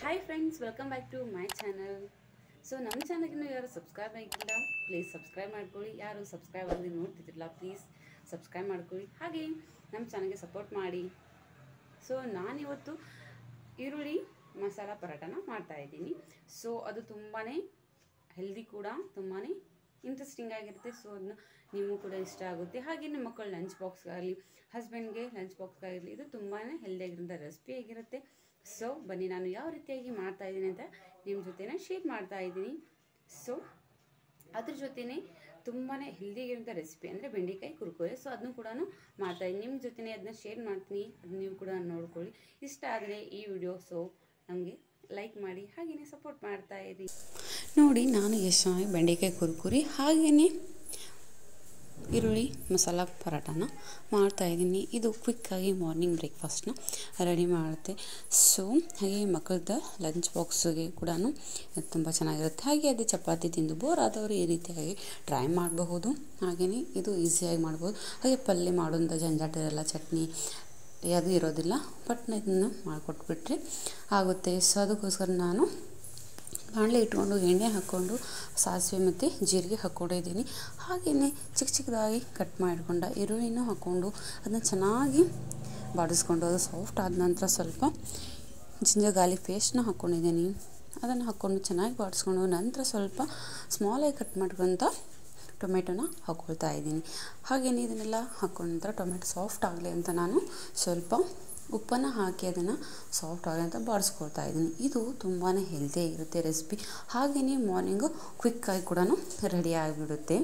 hi friends welcome back to my channel so ನಮ್ಮ ಚಾನಲ್ಗಿನ್ನೂ ಯಾರು ಸಬ್ಸ್ಕ್ರೈಬ್ ಆಗಿಲ್ಲ ಪ್ಲೀಸ್ ಸಬ್ಸ್ಕ್ರೈಬ್ ಮಾಡ್ಕೊಳ್ಳಿ ಯಾರು ಸಬ್ಸ್ಕ್ರೈಬ್ ಆಗದೆ ನೋಡ್ತಿದ್ದಿಲ್ಲ ಪ್ಲೀಸ್ ಸಬ್ಸ್ಕ್ರೈಬ್ ಮಾಡ್ಕೊಳ್ಳಿ ಹಾಗೆ ನಮ್ಮ ಚಾನಲ್ಗೆ ಸಪೋರ್ಟ್ ಮಾಡಿ ಸೊ ನಾನಿವತ್ತು ಈರುಳ್ಳಿ ಮಸಾಲ ಪರೋಟನ ಮಾಡ್ತಾ ಇದ್ದೀನಿ ಸೊ ಅದು ತುಂಬಾ ಹೆಲ್ದಿ ಕೂಡ ತುಂಬಾ ಇಂಟ್ರೆಸ್ಟಿಂಗ್ ಆಗಿರುತ್ತೆ ಸೊ ಅದನ್ನ ನೀವು ಕೂಡ ಇಷ್ಟ ಆಗುತ್ತೆ ಹಾಗೆ ನಿಮ್ಮ ಮಕ್ಕಳ ಲಂಚ್ ಬಾಕ್ಸ್ಗಾಗಲಿ ಹಸ್ಬೆಂಡ್ಗೆ ಲಂಚ್ ಬಾಕ್ಸ್ಗಾಗಿರಲಿ ಇದು ತುಂಬಾ ಹೆಲ್ದಿಯಾಗಿರೋಂಥ ರೆಸಿಪಿ ಆಗಿರುತ್ತೆ ಸೊ ಬನ್ನಿ ನಾನು ಯಾವ ರೀತಿಯಾಗಿ ಮಾಡ್ತಾ ಇದ್ದೀನಿ ಅಂತ ನಿಮ್ಮ ಜೊತೆನೇ ಶೇರ್ ಮಾಡ್ತಾ ಇದ್ದೀನಿ ಸೊ ಅದ್ರ ಜೊತೆನೇ ತುಂಬಾ ಹೆಲ್ದಿಯಾಗಿರೋಂಥ ರೆಸಿಪಿ ಅಂದರೆ ಬೆಂಡೆಕಾಯಿ ಕುರ್ಕುರೆ ಸೊ ಅದನ್ನು ಕೂಡ ಮಾಡ್ತಾ ಇದ್ದೀನಿ ನಿಮ್ಮ ಜೊತೆನೇ ಅದನ್ನ ಶೇರ್ ಮಾಡ್ತೀನಿ ಅದನ್ನ ನೀವು ಕೂಡ ನೋಡ್ಕೊಳ್ಳಿ ಇಷ್ಟ ಆದರೆ ಈ ವಿಡಿಯೋ ಸೊ ನಮಗೆ ಲೈಕ್ ಮಾಡಿ ಹಾಗೆಯೇ ಸಪೋರ್ಟ್ ಮಾಡ್ತಾ ಇರಿ ನೋಡಿ ನಾನು ಎಷ್ಟು ಚೆನ್ನಾಗಿ ಬೆಂಡೆಕಾಯಿ ಕುರ್ಕುರಿ ಹಾಗೆಯೇ ಈರುಳ್ಳಿ ಮಸಾಲ ಪರೋಟನ ಮಾಡ್ತಾಯಿದ್ದೀನಿ ಇದು ಕ್ವಿಕ್ಕಾಗಿ ಮಾರ್ನಿಂಗ್ ಬ್ರೇಕ್ಫಾಸ್ಟ್ನ ರೆಡಿ ಮಾಡುತ್ತೆ ಸೊ ಹಾಗೆ ಮಕ್ಕಳದ್ದು ಲಂಚ್ ಬಾಕ್ಸ್ಗೆ ಕೂಡ ತುಂಬ ಚೆನ್ನಾಗಿರುತ್ತೆ ಹಾಗೆ ಅದೇ ಚಪಾತಿ ತಿಂದು ಬೋರ್ ಆದವರು ಈ ರೀತಿಯಾಗಿ ಟ್ರೈ ಮಾಡಬಹುದು ಹಾಗೆಯೇ ಇದು ಈಸಿಯಾಗಿ ಮಾಡ್ಬೋದು ಹಾಗೆ ಪಲ್ಯ ಮಾಡೋಂಥ ಜಂಜಾಟ ಇರಲ್ಲ ಚಟ್ನಿ ಅದು ಇರೋದಿಲ್ಲ ಬಟ್ ಇದನ್ನು ಮಾಡಿಕೊಟ್ಬಿಟ್ರೆ ಆಗುತ್ತೆ ಸೊ ಅದಕ್ಕೋಸ್ಕರ ನಾನು ಬಾಣಲೆ ಇಟ್ಕೊಂಡು ಎಣ್ಣೆ ಹಾಕ್ಕೊಂಡು ಸಾಸಿವೆ ಮತ್ತು ಜೀರಿಗೆ ಹಾಕ್ಕೊಂಡಿದ್ದೀನಿ ಹಾಗೆಯೇ ಚಿಕ್ಕ ಚಿಕ್ಕದಾಗಿ ಕಟ್ ಮಾಡಿಕೊಂಡ ಈರುಳ್ಳಿನೂ ಹಾಕ್ಕೊಂಡು ಅದನ್ನ ಚೆನ್ನಾಗಿ ಬಾಡಿಸ್ಕೊಂಡು ಅದು ಸಾಫ್ಟ್ ಆದ ನಂತರ ಸ್ವಲ್ಪ ಜಿಂಜರ್ ಗಾರ್ಲಿಕ್ ಪೇಸ್ಟ್ನ ಹಾಕ್ಕೊಂಡಿದ್ದೀನಿ ಅದನ್ನು ಹಾಕ್ಕೊಂಡು ಚೆನ್ನಾಗಿ ಬಾಡಿಸ್ಕೊಂಡು ನಂತರ ಸ್ವಲ್ಪ ಸ್ಮಾಲಾಗಿ ಕಟ್ ಮಾಡ್ಕೊಂತ ಟೊಮೆಟೊನ ಹಾಕ್ಕೊಳ್ತಾ ಇದ್ದೀನಿ ಹಾಗೆಯೇ ಇದನ್ನೆಲ್ಲ ಹಾಕ್ಕೊಂಡ ನಂತರ ಟೊಮೆಟೊ ಸಾಫ್ಟ್ ಆಗಲಿ ಅಂತ ನಾನು ಸ್ವಲ್ಪ ಉಪ್ಪನ್ನು ಹಾಕಿ ಅದನ್ನು ಸಾಫ್ಟ್ ಆಗಲಿ ಅಂತ ಬಾಡಿಸ್ಕೊಳ್ತಾ ಇದ್ದೀನಿ ಇದು ತುಂಬಾ ಹೆಲ್ದಿಯಾಗಿರುತ್ತೆ ರೆಸಿಪಿ ಹಾಗೆಯೇ ಮಾರ್ನಿಂಗು ಕ್ವಿಕ್ಕಾಗಿ ಕೂಡ ರೆಡಿ ಆಗಿಬಿಡುತ್ತೆ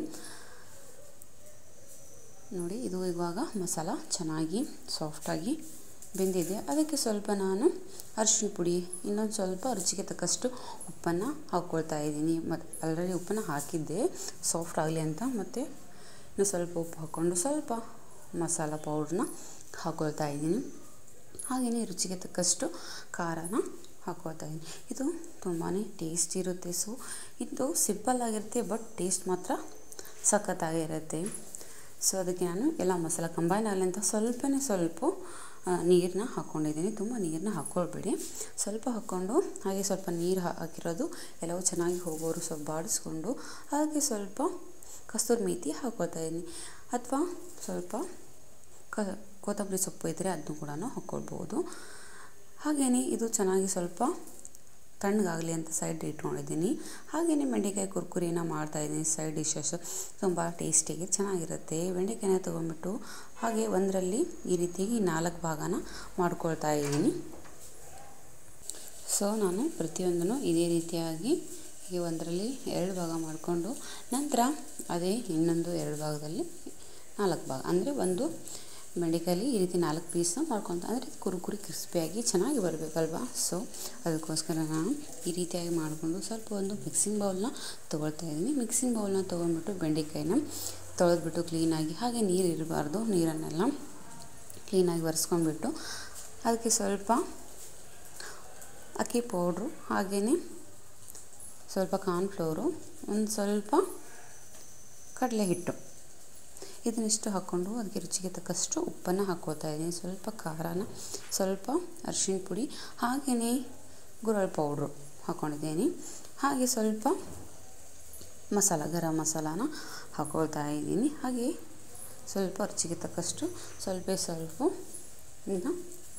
ನೋಡಿ ಇದು ಇವಾಗ ಮಸಾಲ ಚೆನ್ನಾಗಿ ಸಾಫ್ಟಾಗಿ ಬೆಂದಿದೆ ಅದಕ್ಕೆ ಸ್ವಲ್ಪ ನಾನು ಅರಿಶಿನ ಪುಡಿ ಇನ್ನೊಂದು ಸ್ವಲ್ಪ ರುಚಿಗೆ ತಕ್ಕಷ್ಟು ಉಪ್ಪನ್ನು ಹಾಕ್ಕೊಳ್ತಾ ಇದ್ದೀನಿ ಮತ್ತು ಆಲ್ರೆಡಿ ಉಪ್ಪನ್ನು ಹಾಕಿದ್ದೆ ಸಾಫ್ಟ್ ಆಗಲಿ ಅಂತ ಮತ್ತು ಇನ್ನು ಸ್ವಲ್ಪ ಉಪ್ಪು ಹಾಕ್ಕೊಂಡು ಸ್ವಲ್ಪ ಮಸಾಲ ಪೌಡ್ರನ್ನ ಹಾಕ್ಕೊಳ್ತಾ ಇದ್ದೀನಿ ಹಾಗೆಯೇ ರುಚಿಗೆ ತಕ್ಕಷ್ಟು ಖಾರನ ಹಾಕ್ಕೊಳ್ತಾ ಇದ್ದೀನಿ ಇದು ತುಂಬಾ ಟೇಸ್ಟ್ ಇರುತ್ತೆ ಸೊ ಇದು ಸಿಂಪಲ್ ಆಗಿರುತ್ತೆ ಬಟ್ ಟೇಸ್ಟ್ ಮಾತ್ರ ಸಖತ್ತಾಗಿರುತ್ತೆ ಸೊ ಅದಕ್ಕೆ ನಾನು ಎಲ್ಲ ಮಸಾಲ ಕಂಬೈನ್ ಆಗಲಿ ಅಂತ ಸ್ವಲ್ಪನೇ ಸ್ವಲ್ಪ ನೀರನ್ನ ಹಾಕ್ಕೊಂಡಿದ್ದೀನಿ ತುಂಬ ನೀರನ್ನ ಹಾಕ್ಕೊಳ್ಬೇಡಿ ಸ್ವಲ್ಪ ಹಾಕ್ಕೊಂಡು ಹಾಗೆ ಸ್ವಲ್ಪ ನೀರು ಹಾಕಿರೋದು ಎಲ್ಲವೂ ಚೆನ್ನಾಗಿ ಹೋಗೋರು ಸ್ವಲ್ಪ ಬಾಡಿಸ್ಕೊಂಡು ಅದಕ್ಕೆ ಸ್ವಲ್ಪ ಕಸ್ತೂರಿ ಮೇಥಿ ಹಾಕ್ಕೊಳ್ತಾ ಇದ್ದೀನಿ ಅಥವಾ ಸ್ವಲ್ಪ ಕ ಕೊತ್ತಂಬರಿ ಸೊಪ್ಪು ಇದ್ದರೆ ಅದನ್ನು ಕೂಡ ಹಾಕ್ಕೊಳ್ಬೋದು ಹಾಗೆಯೇ ಇದು ಚೆನ್ನಾಗಿ ಸ್ವಲ್ಪ ತಣ್ಣಗಾಗಲಿ ಅಂತ ಸೈಡ್ ಇಟ್ಕೊಂಡಿದ್ದೀನಿ ಹಾಗೆಯೇ ಬೆಂಡೆಕಾಯಿ ಕುರ್ಕುರಿನ ಮಾಡ್ತಾಯಿದ್ದೀನಿ ಸೈಡ್ ಡಿಶಸ್ ತುಂಬ ಟೇಸ್ಟಿಯಾಗಿ ಚೆನ್ನಾಗಿರುತ್ತೆ ಬೆಂಡೆಕಾಯಿನ ತೊಗೊಂಡ್ಬಿಟ್ಟು ಹಾಗೆ ಒಂದರಲ್ಲಿ ಈ ರೀತಿಯಾಗಿ ನಾಲ್ಕು ಭಾಗನ ಮಾಡ್ಕೊಳ್ತಾ ಇದ್ದೀನಿ ಸೊ ನಾನು ಪ್ರತಿಯೊಂದನ್ನು ಇದೇ ರೀತಿಯಾಗಿ ಹೀಗೆ ಒಂದರಲ್ಲಿ ಎರಡು ಭಾಗ ಮಾಡಿಕೊಂಡು ನಂತರ ಅದೇ ಇನ್ನೊಂದು ಎರಡು ಭಾಗದಲ್ಲಿ ನಾಲ್ಕು ಭಾಗ ಅಂದರೆ ಒಂದು ಬೆಂಡೆಕಾಯಲ್ಲಿ ಈ ರೀತಿ ನಾಲ್ಕು ಪೀಸ್ನ ಮಾಡ್ಕೊತ ಅಂದರೆ ಕುರುಕುರಿ ಕ್ರಿಸ್ಪಿಯಾಗಿ ಚೆನ್ನಾಗಿ ಬರಬೇಕಲ್ವಾ ಸೊ ಅದಕ್ಕೋಸ್ಕರ ನಾನು ಈ ರೀತಿಯಾಗಿ ಮಾಡಿಕೊಂಡು ಸ್ವಲ್ಪ ಒಂದು ಮಿಕ್ಸಿಂಗ್ ಬೌಲ್ನ ತೊಗೊಳ್ತಾ ಇದ್ದೀನಿ ಮಿಕ್ಸಿಂಗ್ ಬೌಲ್ನ ತೊಗೊಂಡ್ಬಿಟ್ಟು ಬೆಂಡೆಕಾಯಿನ ತೊಳೆದ್ಬಿಟ್ಟು ಕ್ಲೀನಾಗಿ ಹಾಗೆ ನೀರು ಇರಬಾರ್ದು ನೀರನ್ನೆಲ್ಲ ಕ್ಲೀನಾಗಿ ಒರೆಸ್ಕೊಂಡ್ಬಿಟ್ಟು ಅದಕ್ಕೆ ಸ್ವಲ್ಪ ಅಕ್ಕಿ ಪೌಡ್ರು ಹಾಗೆಯೇ ಸ್ವಲ್ಪ ಕಾರ್ನ್ಫ್ಲೋರು ಒಂದು ಸ್ವಲ್ಪ ಕಡಲೆ ಹಿಟ್ಟು ಇದನ್ನಿಷ್ಟು ಹಾಕ್ಕೊಂಡು ಅದಕ್ಕೆ ರುಚಿಗೆ ತಕ್ಕಷ್ಟು ಉಪ್ಪನ್ನು ಹಾಕ್ಕೋತಾ ಇದ್ದೀನಿ ಸ್ವಲ್ಪ ಖಾರನ ಸ್ವಲ್ಪ ಅರಿಶಿಣ ಪುಡಿ ಹಾಗೆಯೇ ಗುರಳ್ ಪೌಡ್ರು ಹಾಕ್ಕೊಂಡಿದ್ದೀನಿ ಹಾಗೆ ಸ್ವಲ್ಪ ಮಸಾಲ ಗರಂ ಮಸಾಲಾನ ಹಾಕ್ಕೊಳ್ತಾ ಇದ್ದೀನಿ ಹಾಗೆ ಸ್ವಲ್ಪ ರುಚಿಗೆ ತಕ್ಕಷ್ಟು ಸ್ವಲ್ಪ ಸ್ವಲ್ಪ ಇದನ್ನ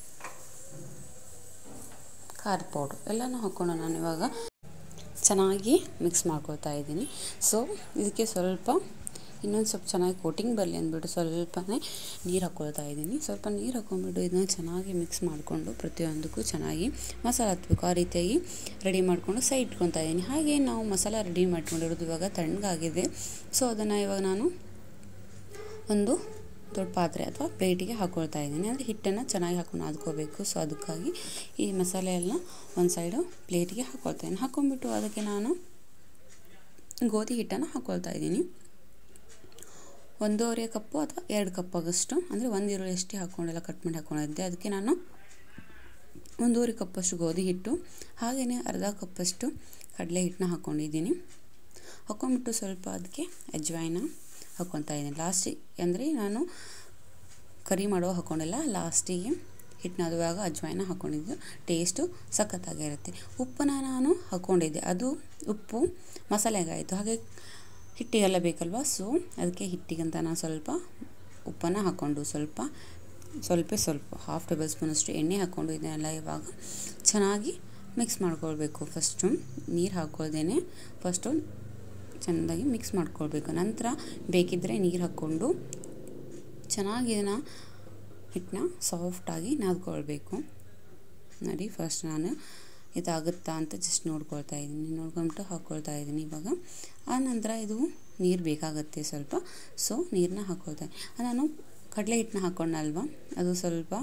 ಖಾರದ ಪೌಡ್ರು ಎಲ್ಲನೂ ಹಾಕ್ಕೊಂಡು ನಾನು ಇವಾಗ ಚೆನ್ನಾಗಿ ಮಿಕ್ಸ್ ಮಾಡ್ಕೊಳ್ತಾ ಇದ್ದೀನಿ ಸೊ ಇದಕ್ಕೆ ಸ್ವಲ್ಪ ಇನ್ನೊಂದು ಸ್ವಲ್ಪ ಚೆನ್ನಾಗಿ ಕೋಟಿಂಗ್ ಬರಲಿ ಅಂದ್ಬಿಟ್ಟು ಸ್ವಲ್ಪನೇ ನೀರು ಹಾಕ್ಕೊಳ್ತಾ ಇದ್ದೀನಿ ಸ್ವಲ್ಪ ನೀರು ಹಾಕ್ಕೊಂಡ್ಬಿಟ್ಟು ಇದನ್ನ ಚೆನ್ನಾಗಿ ಮಿಕ್ಸ್ ಮಾಡಿಕೊಂಡು ಪ್ರತಿಯೊಂದಕ್ಕೂ ಚೆನ್ನಾಗಿ ಮಸಾಲ ಹತ್ಬೇಕು ಆ ರೀತಿಯಾಗಿ ರೆಡಿ ಮಾಡಿಕೊಂಡು ಸೈಡ್ ಇಟ್ಕೊತಾ ಇದ್ದೀನಿ ಹಾಗೆ ನಾವು ಮಸಾಲ ರೆಡಿ ಮಾಡ್ಕೊಂಡಿರೋದು ಇವಾಗ ತಣ್ಣಗಾಗಿದೆ ಸೊ ಅದನ್ನು ಇವಾಗ ನಾನು ಒಂದು ದೊಡ್ಡ ಪಾತ್ರೆ ಅಥವಾ ಪ್ಲೇಟಿಗೆ ಹಾಕ್ಕೊಳ್ತಾ ಇದ್ದೀನಿ ಅಂದರೆ ಹಿಟ್ಟನ್ನು ಚೆನ್ನಾಗಿ ಹಾಕೊಂಡು ನಾದ್ಕೋಬೇಕು ಸೊ ಅದಕ್ಕಾಗಿ ಈ ಮಸಾಲೆ ಎಲ್ಲ ಒಂದು ಸೈಡು ಪ್ಲೇಟಿಗೆ ಹಾಕ್ಕೊಳ್ತಾ ಇದ್ದೀನಿ ಹಾಕ್ಕೊಂಡ್ಬಿಟ್ಟು ಅದಕ್ಕೆ ನಾನು ಗೋಧಿ ಹಿಟ್ಟನ್ನು ಹಾಕ್ಕೊಳ್ತಾ ಇದ್ದೀನಿ ಒಂದೂವರೆ ಕಪ್ಪು ಅಥವಾ ಎರಡು ಕಪ್ ಆಗೋಷ್ಟು ಅಂದರೆ ಒಂದು ಈರುಳ್ಳಿ ಅಷ್ಟೇ ಹಾಕ್ಕೊಂಡೆಲ್ಲ ಕಟ್ ಮಾಡಿ ಹಾಕ್ಕೊಂಡಿದ್ದೆ ಅದಕ್ಕೆ ನಾನು ಒಂದೂವರೆ ಕಪ್ಪಷ್ಟು ಗೋಧಿ ಹಿಟ್ಟು ಹಾಗೆಯೇ ಅರ್ಧ ಕಪ್ಪಷ್ಟು ಕಡಲೆ ಹಿಟ್ಟನ್ನ ಹಾಕ್ಕೊಂಡಿದ್ದೀನಿ ಹಾಕ್ಕೊಂಡ್ಬಿಟ್ಟು ಸ್ವಲ್ಪ ಅದಕ್ಕೆ ಅಜ್ವಾಯಿನ ಹಾಕ್ಕೊತಾ ಇದ್ದೀನಿ ಲಾಸ್ಟಿಗೆ ಅಂದರೆ ನಾನು ಕರಿ ಮಾಡುವ ಹಾಕ್ಕೊಂಡಿಲ್ಲ ಲಾಸ್ಟಿಗೆ ಹಿಟ್ಟು ನಾದುವಾಗ ಅಜ್ವಾಯಿನ ಹಾಕ್ಕೊಂಡಿದ್ದು ಟೇಸ್ಟು ಸಖತ್ತಾಗಿರುತ್ತೆ ಉಪ್ಪನ್ನ ನಾನು ಹಾಕ್ಕೊಂಡಿದ್ದೆ ಅದು ಉಪ್ಪು ಮಸಾಲೆಗಾಯಿತು ಹಾಗೆ ಹಿಟ್ಟಿಗೆಲ್ಲ ಬೇಕಲ್ವ ಸೊ ಅದಕ್ಕೆ ಹಿಟ್ಟಿಗಂತ ನಾನು ಸ್ವಲ್ಪ ಉಪ್ಪನ್ನು ಹಾಕ್ಕೊಂಡು ಸ್ವಲ್ಪ ಸ್ವಲ್ಪ ಸ್ವಲ್ಪ ಹಾಫ್ ಟೇಬಲ್ ಸ್ಪೂನಷ್ಟು ಎಣ್ಣೆ ಹಾಕ್ಕೊಂಡು ಇದನ್ನೆಲ್ಲ ಇವಾಗ ಚೆನ್ನಾಗಿ ಮಿಕ್ಸ್ ಮಾಡ್ಕೊಳ್ಬೇಕು ಫಸ್ಟು ನೀರು ಹಾಕ್ಕೊಳ್ದೇನೆ ಫಸ್ಟು ಚೆಂದಾಗಿ ಮಿಕ್ಸ್ ಮಾಡ್ಕೊಳ್ಬೇಕು ನಂತರ ಬೇಕಿದ್ದರೆ ನೀರು ಹಾಕ್ಕೊಂಡು ಚೆನ್ನಾಗಿ ಇದನ್ನು ಹಿಟ್ಟನ್ನ ಸಾಫ್ಟಾಗಿ ನಾದ್ಕೊಳ್ಬೇಕು ನೋಡಿ ಫಸ್ಟ್ ನಾನು ಇದಾಗುತ್ತಾ ಅಂತ ಜಸ್ಟ್ ನೋಡ್ಕೊಳ್ತಾ ಇದ್ದೀನಿ ನೋಡ್ಕೊಂಬಿಟ್ಟು ಹಾಕ್ಕೊಳ್ತಾ ಇದ್ದೀನಿ ಇವಾಗ ಆ ನಂತರ ಇದು ನೀರು ಬೇಕಾಗುತ್ತೆ ಸ್ವಲ್ಪ ಸೊ ನೀರನ್ನ ಹಾಕ್ಕೊಳ್ತಾ ನಾನು ಕಡಲೆ ಹಿಟ್ಟನ್ನ ಹಾಕ್ಕೊಂಡಲ್ವ ಅದು ಸ್ವಲ್ಪ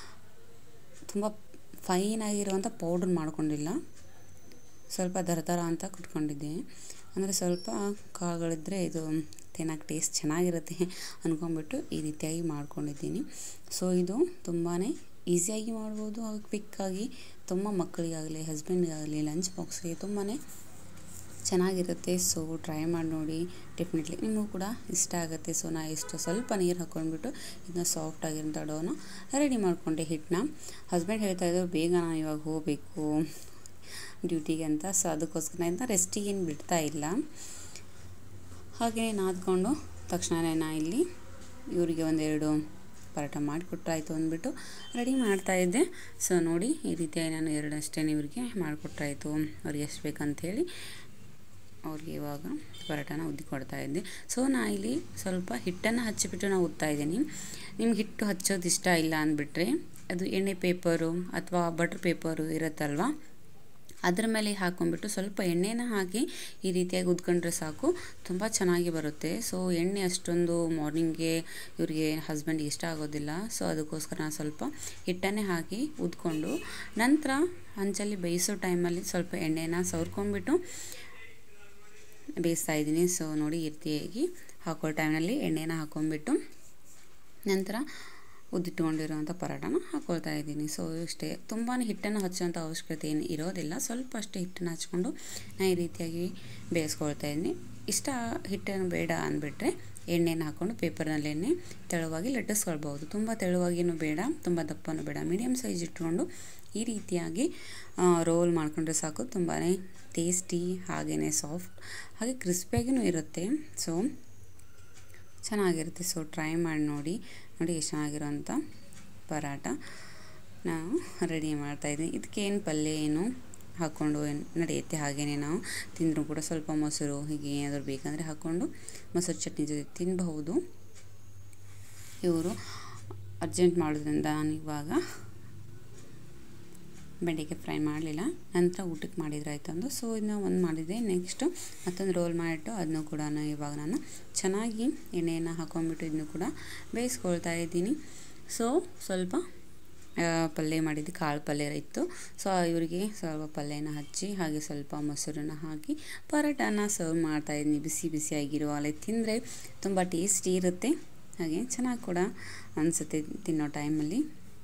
ತುಂಬ ಫೈನಾಗಿರುವಂಥ ಪೌಡ್ರ್ ಮಾಡ್ಕೊಂಡಿಲ್ಲ ಸ್ವಲ್ಪ ದರ ದರ ಅಂತ ಕುಟ್ಕೊಂಡಿದ್ದೀನಿ ಅಂದರೆ ಸ್ವಲ್ಪ ಕಾಳುಗಳಿದ್ರೆ ಇದು ತಿನ್ನೋಕೆ ಟೇಸ್ಟ್ ಚೆನ್ನಾಗಿರುತ್ತೆ ಅಂದ್ಕೊಂಬಿಟ್ಟು ಈ ರೀತಿಯಾಗಿ ಮಾಡ್ಕೊಂಡಿದ್ದೀನಿ ಸೊ ಇದು ತುಂಬಾ ಈಸಿಯಾಗಿ ಮಾಡ್ಬೋದು ಹಾಗೂ ಕ್ವಿಕ್ಕಾಗಿ ತುಂಬ ಮಕ್ಕಳಿಗಾಗಲಿ ಹಸ್ಬೆಂಡ್ಗಾಗಲಿ ಲಂಚ್ ಬಾಕ್ಸ್ಗೆ ತುಂಬಾ ಚೆನ್ನಾಗಿರುತ್ತೆ ಸೊ ಟ್ರೈ ಮಾಡಿ ನೋಡಿ ಡೆಫಿನೆಟ್ಲಿ ನಿಮಗೂ ಕೂಡ ಇಷ್ಟ ಆಗುತ್ತೆ ಸೊ ನಾ ಇಷ್ಟು ಸ್ವಲ್ಪ ನೀರು ಹಾಕ್ಕೊಂಡ್ಬಿಟ್ಟು ಇದನ್ನ ಸಾಫ್ಟಾಗಿರೋಂಥ ಡೋನ ರೆಡಿ ಮಾಡಿಕೊಂಡೆ ಹಿಟ್ಟನ್ನ ಹಸ್ಬೆಂಡ್ ಹೇಳ್ತಾ ಇದ್ರು ಬೇಗ ನಾನು ಇವಾಗ ಹೋಗಬೇಕು ಡ್ಯೂಟಿಗೆ ಅಂತ ಸೊ ಅದಕ್ಕೋಸ್ಕರ ಇಂದ ರೆಸ್ಟಿಗೆ ಏನು ಬಿಡ್ತಾ ಇಲ್ಲ ಹಾಗೆ ನಾದ್ಕೊಂಡು ತಕ್ಷಣವೇ ನಾ ಇಲ್ಲಿ ಇವರಿಗೆ ಒಂದೆರಡು ಪರೋಟ ಮಾಡಿಕೊಟ್ರಾಯ್ತು ಅಂದ್ಬಿಟ್ಟು ರೆಡಿ ಮಾಡ್ತಾಯಿದ್ದೆ ಸೊ ನೋಡಿ ಈ ರೀತಿಯಾಗಿ ನಾನು ಎರಡಷ್ಟೇ ಇವ್ರಿಗೆ ಮಾಡಿಕೊಟ್ರಾಯ್ತು ಅವ್ರಿಗೆ ಎಷ್ಟು ಬೇಕಂತೇಳಿ ಅವ್ರಿಗೆ ಇವಾಗ ಪರೋಟನ ಉದ್ದಿ ಕೊಡ್ತಾ ಇದ್ದೆ ಸೊ ನಾ ಇಲ್ಲಿ ಸ್ವಲ್ಪ ಹಿಟ್ಟನ್ನು ಹಚ್ಚಿಬಿಟ್ಟು ನಾನು ಉತ್ತಾ ಇದ್ದೀನಿ ನಿಮ್ಗೆ ಹಿಟ್ಟು ಹಚ್ಚೋದು ಇಷ್ಟ ಇಲ್ಲ ಅಂದ್ಬಿಟ್ರೆ ಅದು ಎಣ್ಣೆ ಪೇಪರು ಅಥವಾ ಬಟ್ರ್ ಪೇಪರು ಇರುತ್ತಲ್ವ ಅದ್ರ ಮೇಲೆ ಹಾಕ್ಕೊಂಡ್ಬಿಟ್ಟು ಸ್ವಲ್ಪ ಎಣ್ಣೆನ ಹಾಕಿ ಈ ರೀತಿಯಾಗಿ ಉದ್ಕೊಂಡ್ರೆ ಸಾಕು ತುಂಬ ಚೆನ್ನಾಗಿ ಬರುತ್ತೆ ಸೊ ಎಣ್ಣೆ ಅಷ್ಟೊಂದು ಮಾರ್ನಿಂಗ್ಗೆ ಇವರಿಗೆ ಹಸ್ಬೆಂಡಿಗೆ ಇಷ್ಟ ಆಗೋದಿಲ್ಲ ಸೊ ಅದಕ್ಕೋಸ್ಕರ ನಾನು ಸ್ವಲ್ಪ ಹಿಟ್ಟನ್ನೇ ಹಾಕಿ ಉದ್ಕೊಂಡು ನಂತರ ಹಂಚಲ್ಲಿ ಬೇಯಿಸೋ ಟೈಮಲ್ಲಿ ಸ್ವಲ್ಪ ಎಣ್ಣೆನ ಸವರ್ಕೊಂಡ್ಬಿಟ್ಟು ಬೇಯಿಸ್ತಾ ಇದ್ದೀನಿ ಸೊ ನೋಡಿ ಈ ರೀತಿಯಾಗಿ ಹಾಕೋ ಟೈಮ್ನಲ್ಲಿ ಎಣ್ಣೆನ ಹಾಕ್ಕೊಂಡ್ಬಿಟ್ಟು ನಂತರ ಉದ್ದಿಟ್ಕೊಂಡಿರುವಂಥ ಪರೋಟನ ಹಾಕ್ಕೊಳ್ತಾ ಇದ್ದೀನಿ ಸೊ ಇಷ್ಟೇ ತುಂಬಾ ಹಿಟ್ಟನ್ನು ಹಚ್ಚೋಂಥ ಅವಶ್ಯಕತೆ ಏನು ಇರೋದಿಲ್ಲ ಸ್ವಲ್ಪ ಅಷ್ಟೇ ಹಿಟ್ಟನ್ನು ಹಚ್ಕೊಂಡು ನಾನು ಈ ರೀತಿಯಾಗಿ ಬೇಯಿಸ್ಕೊಳ್ತಾ ಇದ್ದೀನಿ ಇಷ್ಟ ಹಿಟ್ಟನ್ನು ಬೇಡ ಅಂದ್ಬಿಟ್ರೆ ಎಣ್ಣೆನ ಹಾಕ್ಕೊಂಡು ಪೇಪರ್ನಲ್ಲಿ ಎಣ್ಣೆ ತೆಳುವಾಗಿ ಲಟ್ಟಿಸ್ಕೊಳ್ಬೋದು ತುಂಬ ತೆಳುವಾಗಿಯೂ ಬೇಡ ತುಂಬ ದಪ್ಪನೂ ಬೇಡ ಮೀಡಿಯಮ್ ಸೈಜ್ ಇಟ್ಕೊಂಡು ಈ ರೀತಿಯಾಗಿ ರೋಲ್ ಮಾಡ್ಕೊಂಡ್ರೆ ಸಾಕು ತುಂಬಾ ಟೇಸ್ಟಿ ಹಾಗೆಯೇ ಸಾಫ್ಟ್ ಹಾಗೆ ಕ್ರಿಸ್ಪಿಯಾಗಿಯೂ ಇರುತ್ತೆ ಸೊ ಚೆನ್ನಾಗಿರುತ್ತೆ ಸೊ ಟ್ರೈ ಮಾಡಿ ನೋಡಿ ನೋಡಿ ಎಷ್ಟು ಚೆನ್ನಾಗಿರೋಂಥ ಪರಾಟ ನಾವು ರೆಡಿ ಮಾಡ್ತಾಯಿದ್ದೀನಿ ಇದಕ್ಕೇನು ಪಲ್ಯ ಏನು ಹಾಕ್ಕೊಂಡು ಏನು ನಡೆಯುತ್ತೆ ಹಾಗೆಯೇ ನಾವು ತಿಂದರೂ ಕೂಡ ಸ್ವಲ್ಪ ಮೊಸರು ಹೀಗೆ ಏನಾದರೂ ಬೇಕಂದರೆ ಹಾಕ್ಕೊಂಡು ಮೊಸರು ಚಟ್ನಿ ಜೊತೆ ತಿನ್ನಬಹುದು ಇವರು ಅರ್ಜೆಂಟ್ ಮಾಡೋದ್ರಿಂದ ನಾನು ಇವಾಗ ಬೆಂಡೆಕಾಯಿ ಫ್ರೈ ಮಾಡಲಿಲ್ಲ ನಂತರ ಊಟಕ್ಕೆ ಮಾಡಿದ್ರೆ ಆಯ್ತು ಅಂದು ಸೊ ಇದನ್ನ ಒಂದು ಮಾಡಿದೆ ನೆಕ್ಸ್ಟು ಮತ್ತೊಂದು ರೋಲ್ ಮಾಡಿಟ್ಟು ಅದನ್ನು ಕೂಡ ಇವಾಗ ನಾನು ಚೆನ್ನಾಗಿ ಎಣ್ಣೆಯನ್ನು ಹಾಕೊಂಡ್ಬಿಟ್ಟು ಇದನ್ನು ಕೂಡ ಬೇಯಿಸ್ಕೊಳ್ತಾ ಇದ್ದೀನಿ ಸೊ ಸ್ವಲ್ಪ ಪಲ್ಯ ಮಾಡಿದ್ದು ಕಾಳು ಪಲ್ಯ ಇತ್ತು ಸೊ ಇವರಿಗೆ ಸ್ವಲ್ಪ ಪಲ್ಯನ ಹಚ್ಚಿ ಹಾಗೆ ಸ್ವಲ್ಪ ಮೊಸರನ್ನ ಹಾಕಿ ಪರೋಟನ ಸರ್ವ್ ಮಾಡ್ತಾಯಿದ್ದೀನಿ ಬಿಸಿ ಬಿಸಿಯಾಗಿರೋ ಅಲ್ಲಿ ತಿಂದರೆ ತುಂಬ ಟೇಸ್ಟಿ ಇರುತ್ತೆ ಹಾಗೆ ಚೆನ್ನಾಗಿ ಕೂಡ ಅನಿಸುತ್ತೆ ತಿನ್ನೋ ಟೈಮಲ್ಲಿ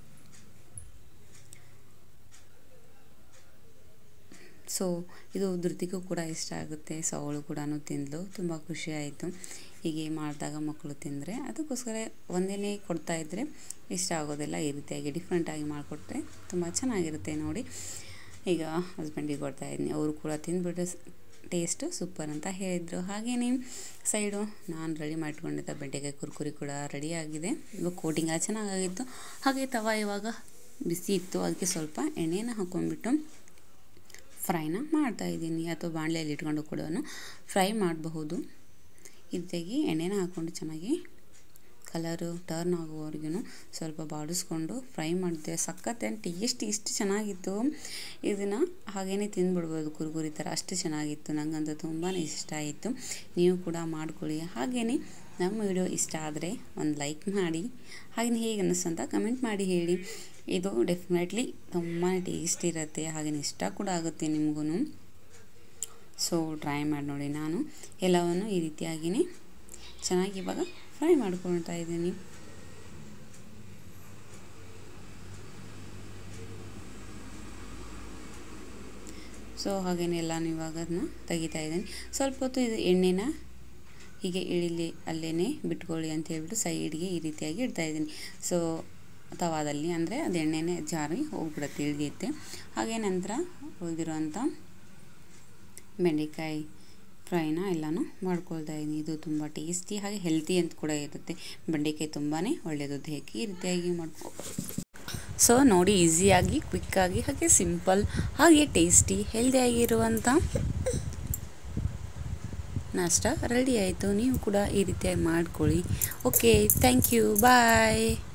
ಸೊ ಇದು ಧೃತಿಗೂ ಕೂಡ ಇಷ್ಟ ಆಗುತ್ತೆ ಸೊ ಅವಳು ಕೂಡ ತಿಂದಳು ತುಂಬ ಖುಷಿ ಆಯಿತು ಹೀಗೆ ಮಾಡಿದಾಗ ಮಕ್ಕಳು ತಿಂದರೆ ಅದಕ್ಕೋಸ್ಕರ ಒಂದೇ ಕೊಡ್ತಾ ಇದ್ದರೆ ಇಷ್ಟ ಆಗೋದಿಲ್ಲ ಈ ರೀತಿಯಾಗಿ ಡಿಫ್ರೆಂಟಾಗಿ ಮಾಡಿಕೊಟ್ರೆ ತುಂಬ ಚೆನ್ನಾಗಿರುತ್ತೆ ನೋಡಿ ಈಗ ಹಸ್ಬೆಂಡಿಗೆ ಕೊಡ್ತಾ ಇದ್ದೀನಿ ಅವರು ಕೂಡ ತಿಂದ್ಬಿಟ್ಟು ಟೇಸ್ಟು ಸೂಪರ್ ಅಂತ ಹೇಳಿದರು ಹಾಗೆಯೇ ಸೈಡು ನಾನು ರೆಡಿ ಮಾಡಿಕೊಂಡಿದ್ದ ಬೆಂಡೆಕಾಯಿ ಕುರ್ಕುರಿ ಕೂಡ ರೆಡಿಯಾಗಿದೆ ಇವಾಗ ಕೋಟಿಂಗ್ ಎಲ್ಲ ಚೆನ್ನಾಗಾಗಿತ್ತು ಹಾಗೆ ತವ ಇವಾಗ ಬಿಸಿ ಇತ್ತು ಅದಕ್ಕೆ ಸ್ವಲ್ಪ ಎಣ್ಣೆನ ಹಾಕ್ಕೊಂಡ್ಬಿಟ್ಟು ಫ್ರೈನ ಮಾಡ್ತಾಯಿದ್ದೀನಿ ಅಥವಾ ಬಾಣಲೆಯಲ್ಲಿ ಇಟ್ಕೊಂಡು ಕೂಡ ಫ್ರೈ ಮಾಡಬಹುದು ಇದಾಗಿ ಎಣ್ಣೆನ ಹಾಕ್ಕೊಂಡು ಚೆನ್ನಾಗಿ ಕಲರು ಟರ್ನ್ ಆಗುವವರೆಗೂ ಸ್ವಲ್ಪ ಬಾಡಿಸ್ಕೊಂಡು ಫ್ರೈ ಮಾಡಿದೆ ಸಖತ್ತೆ ಟೇಸ್ಟ್ ಇಷ್ಟು ಚೆನ್ನಾಗಿತ್ತು ಇದನ್ನು ಹಾಗೇ ತಿಂದ್ಬಿಡ್ಬೋದು ಕುರುಕುರಿ ಥರ ಅಷ್ಟು ಚೆನ್ನಾಗಿತ್ತು ನನಗಂತೂ ತುಂಬಾ ಇಷ್ಟ ಆಯಿತು ನೀವು ಕೂಡ ಮಾಡ್ಕೊಳ್ಳಿ ಹಾಗೆಯೇ ನಮ್ಮ ವಿಡಿಯೋ ಇಷ್ಟ ಆದರೆ ಒಂದು ಲೈಕ್ ಮಾಡಿ ಹಾಗೆಯೇ ಹೇಗೆ ಅನ್ನಿಸ್ತು ಅಂತ ಕಮೆಂಟ್ ಮಾಡಿ ಹೇಳಿ ಇದು ಡೆಫಿನೆಟ್ಲಿ ತುಂಬಾ ಟೇಸ್ಟ್ ಇರುತ್ತೆ ಹಾಗೆಯೇ ಇಷ್ಟ ಕೂಡ ಆಗುತ್ತೆ ನಿಮಗೂ ಸೊ ಟ್ರೈ ಮಾಡಿ ನೋಡಿ ನಾನು ಎಲ್ಲವನ್ನು ಈ ರೀತಿಯಾಗಿಯೇ ಚೆನ್ನಾಗಿ ಇವಾಗ ಫ್ರೈ ಮಾಡ್ಕೊಳ್ತಾ ಇದ್ದೀನಿ ಸೊ ಹಾಗೇನೆ ಎಲ್ಲನೂ ಇವಾಗ ಅದನ್ನ ತೆಗಿತಾ ಇದ್ದೀನಿ ಸ್ವಲ್ಪ ಹೊತ್ತು ಇದು ಎಣ್ಣೆನ ಹೀಗೆ ಇಳಿಲಿ ಅಲ್ಲೇ ಬಿಟ್ಕೊಳ್ಳಿ ಅಂತ ಹೇಳ್ಬಿಟ್ಟು ಸೈಡ್ಗೆ ಈ ರೀತಿಯಾಗಿ ಇಡ್ತಾ ಇದ್ದೀನಿ ಸೊ ತವಾದಲ್ಲಿ ಅಂದರೆ ಅದು ಎಣ್ಣೆನೇ ಜಾರಿ ಹೋಗ್ಬಿಡುತ್ತೆ ಇಳಿಯುತ್ತೆ ಹಾಗೆ ನಂತರ ಉಳಿದಿರೋಂಥ ಬೆಂಡೆಕಾಯಿ ಫ್ರೈನ ಎಲ್ಲನೂ ಮಾಡ್ಕೊಳ್ತಾ ಇದ್ದೀನಿ ಇದು ತುಂಬ ಟೇಸ್ಟಿ ಹಾಗೆ ಹೆಲ್ತಿ ಅಂತ ಕೂಡ ಇರುತ್ತೆ ಬೆಂಡೆಕಾಯಿ ತುಂಬಾ ಒಳ್ಳೆಯದು ದೇಹಕ್ಕೆ ಈ ರೀತಿಯಾಗಿ ಮಾಡ್ಕೊ ಸೊ ನೋಡಿ ಈಸಿಯಾಗಿ ಕ್ವಿಕ್ಕಾಗಿ ಹಾಗೆ ಸಿಂಪಲ್ ಹಾಗೆ ಟೇಸ್ಟಿ ಹೆಲ್ದಿಯಾಗಿರುವಂಥ ನಾಷ್ಟ ರೆಡಿ ಆಯಿತು ನೀವು ಕೂಡ ಈ ರೀತಿಯಾಗಿ ಮಾಡ್ಕೊಳ್ಳಿ ಓಕೆ ಥ್ಯಾಂಕ್ ಯು ಬಾಯ್